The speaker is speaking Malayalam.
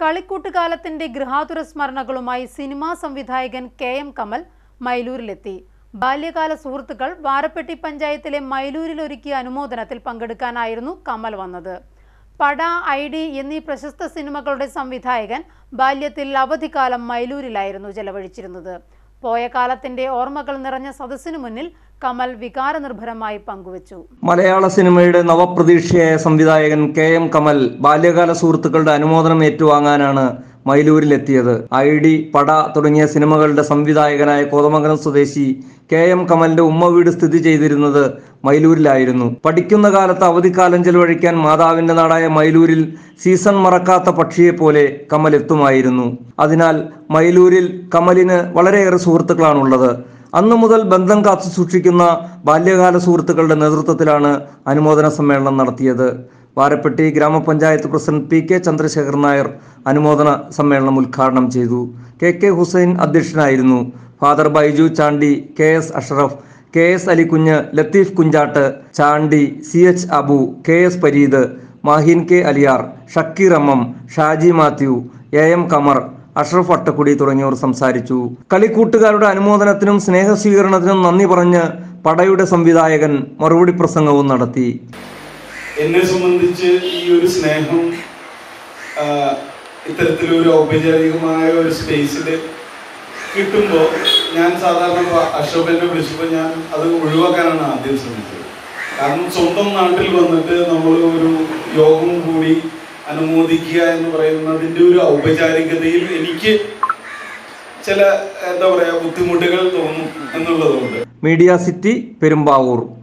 കളിക്കൂട്ടുകാലത്തിന്റെ ഗൃഹാതുര സ്മരണകളുമായി സിനിമാ സംവിധായകൻ കെ എം കമൽ മൈലൂരിലെത്തി ബാല്യകാല സുഹൃത്തുക്കൾ വാരപ്പെട്ടി പഞ്ചായത്തിലെ മൈലൂരിൽ ഒരുക്കിയ അനുമോദനത്തിൽ പങ്കെടുക്കാനായിരുന്നു കമൽ വന്നത് പട ഐ ഡി എന്നീ പ്രശസ്ത സിനിമകളുടെ സംവിധായകൻ ബാല്യത്തിൽ അവധിക്കാലം മൈലൂരിലായിരുന്നു ചെലവഴിച്ചിരുന്നത് പോയ കാലത്തിന്റെ ഓർമ്മകൾ നിറഞ്ഞ സദസ്സിനു മുന്നിൽ കമൽ വികാരനിർഭരമായി പങ്കുവച്ചു മലയാള സിനിമയുടെ നവപ്രതീക്ഷയായ സംവിധായകൻ കെ എം കമൽ ബാല്യകാല സുഹൃത്തുക്കളുടെ അനുമോദനം ഏറ്റുവാങ്ങാനാണ് മൈലൂരിലെത്തിയത് ഐ ഡി പട തുടങ്ങിയ സിനിമകളുടെ സംവിധായകനായ കോതമംഗലം സ്വദേശി കെ എം കമലിന്റെ ഉമ്മ വീട് സ്ഥിതി ചെയ്തിരുന്നത് മൈലൂരിലായിരുന്നു പഠിക്കുന്ന കാലത്ത് അവധിക്കാലം ചെലവഴിക്കാൻ മാതാവിന്റെ നാടായ മൈലൂരിൽ സീസൺ മറക്കാത്ത പക്ഷിയെ പോലെ കമൽ എത്തുമായിരുന്നു അതിനാൽ മൈലൂരിൽ കമലിന് വളരെയേറെ സുഹൃത്തുക്കളാണുള്ളത് അന്നു മുതൽ ബന്ധം കാത്തു സൂക്ഷിക്കുന്ന ബാല്യകാല സുഹൃത്തുക്കളുടെ നേതൃത്വത്തിലാണ് അനുമോദന സമ്മേളനം നടത്തിയത് വാരപ്പെട്ടി ഗ്രാമപഞ്ചായത്ത് president P K Chandrasekhar Nair അനുമോദന സമ്മേളനം ഉദ്ഘാടനം ചെയ്തു കെ കെ ഹുസൈൻ അധ്യക്ഷനായിരുന്നു father Baiju Chandy K S Ashraf K S Alikunju Latheef Kunjattu Chandy C H Abu K S Pareed Mahin K Aliyar Shakeer അമ്മം ഷാജി മാത്യു എ എം കമർ അഷ്റഫ് അട്ടക്കുടി തുടങ്ങിയവർ സംസാരിച്ചു കളിക്കൂട്ടുകാരുടെ അനുമോദനത്തിനും സ്നേഹസ്വീകരണത്തിനും നന്ദി പറഞ്ഞ് പടയുടെ സംവിധായകൻ മറുപടി പ്രസംഗവും നടത്തി എന്നെ സംബന്ധിച്ച് ഈ ഒരു സ്നേഹം ആ, ഇത്തരത്തിലൊരു ഔപചാരികമായ ഒരു സ്പേസിൽ കിട്ടുമ്പോൾ ഞാൻ സാധാരണ പ- അശോക് എന്നെ വിളിച്ചപ്പോൾ ഞാൻ അത് ഒഴിവാക്കാനാണ് ആദ്യം ശ്രമിച്ചത് കാരണം സ്വന്തം നാട്ടിൽ വന്നിട്ട് നമ്മൾ ഒരു യോഗം കൂടി അനുമോദിക്കുക എന്ന് പറയുന്നതിൻ്റെ ഒരു ഔപചാരികതയിൽ എനിക്ക് ചില എന്താ പറയുക ബുദ്ധിമുട്ടുകൾ തോന്നും എന്നുള്ളതുകൊണ്ട് മീഡിയ സിറ്റി പെരുമ്പാവൂർ